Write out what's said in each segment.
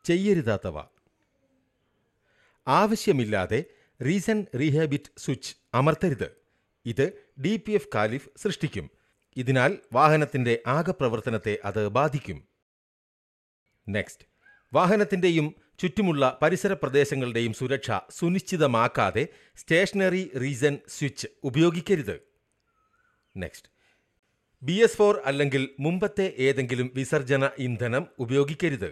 ചെയ്യരുതാത്തവ ആവശ്യമില്ലാതെ reason റീഹാബിറ്റ് switch അമർത്തരുത് ഇത് D P F caliph സൃഷ്ടിക്കും ഇതിനാൽ വാഹനത്തിന്റെ ആകെ പ്രവർത്തനത്തെ അത് ബാധിക്കും നെക്സ്റ്റ് വാഹനത്തിന്റെയും ചുറ്റുമുള്ള പരിസര പ്രദേശങ്ങളുടെയും സുരക്ഷ സുനിശ്ചിതമാക്കാതെ സ്റ്റേഷനറി റീസൺ സ്വിച്ച് ഉപയോഗിക്കരുത് നെക്സ്റ്റ് ബി എസ് ഫോർ അല്ലെങ്കിൽ മുമ്പത്തെ ഏതെങ്കിലും വിസർജന ഇന്ധനം ഉപയോഗിക്കരുത്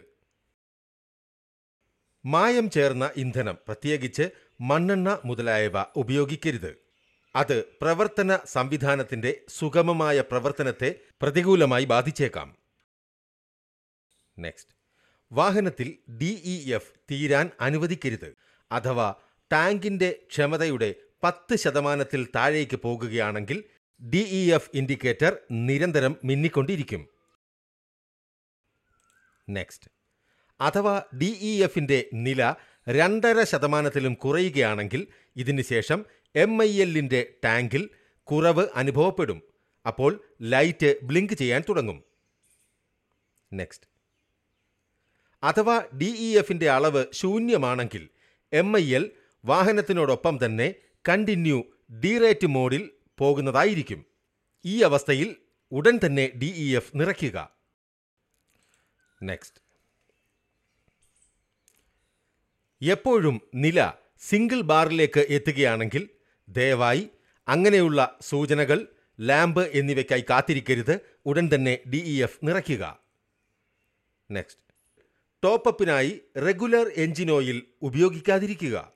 മായം ചേർന്ന ഇന്ധനം പ്രത്യേകിച്ച് മണ്ണെണ്ണ മുതലായവ ഉപയോഗിക്കരുത് അത് പ്രവർത്തന സംവിധാനത്തിന്റെ സുഗമമായ പ്രവർത്തനത്തെ പ്രതികൂലമായി ബാധിച്ചേക്കാം നെക്സ്റ്റ് വാഹനത്തിൽ ഡി ഇ എഫ് തീരാൻ അനുവദിക്കരുത് അഥവാ ടാങ്കിന്റെ ക്ഷമതയുടെ പത്ത് ശതമാനത്തിൽ താഴേക്ക് പോകുകയാണെങ്കിൽ ഡി ഇ എഫ് ഇൻഡിക്കേറ്റർ നിരന്തരം മിന്നിക്കൊണ്ടിരിക്കും നെക്സ്റ്റ് അഥവാ ഡി ഇ എഫിന്റെ നില രണ്ടര ശതമാനത്തിലും കുറയുകയാണെങ്കിൽ ഇതിന് ശേഷം എം ഐ എല്ലിന്റെ ടാങ്കിൽ കുറവ് അനുഭവപ്പെടും അപ്പോൾ ലൈറ്റ് ബ്ലിങ്ക് ചെയ്യാൻ തുടങ്ങും നെക്സ്റ്റ് അഥവാ ഡി ഇ എഫിന്റെ അളവ് ശൂന്യമാണെങ്കിൽ എം ഐ എൽ വാഹനത്തിനോടൊപ്പം തന്നെ കണ്ടിന്യൂ ഡീറേറ്റ് മോഡിൽ പോകുന്നതായിരിക്കും ഈ അവസ്ഥയിൽ ഉടൻ തന്നെ ഡി ഇ എഫ് നിറയ്ക്കുക നെക്സ്റ്റ് എപ്പോഴും നില സിംഗിൾ ബാറിലേക്ക് എത്തുകയാണെങ്കിൽ ദയവായി അങ്ങനെയുള്ള സൂചനകൾ ലാമ്പ് എന്നിവയ്ക്കായി കാത്തിരിക്കരുത് ഉടൻ തന്നെ ഡി ഇ എഫ് നിറയ്ക്കുക നെക്സ്റ്റ് ടോപ്പപ്പിനായി റെഗുലർ എഞ്ചിൻ ഓയിൽ ഉപയോഗിക്കാതിരിക്കുക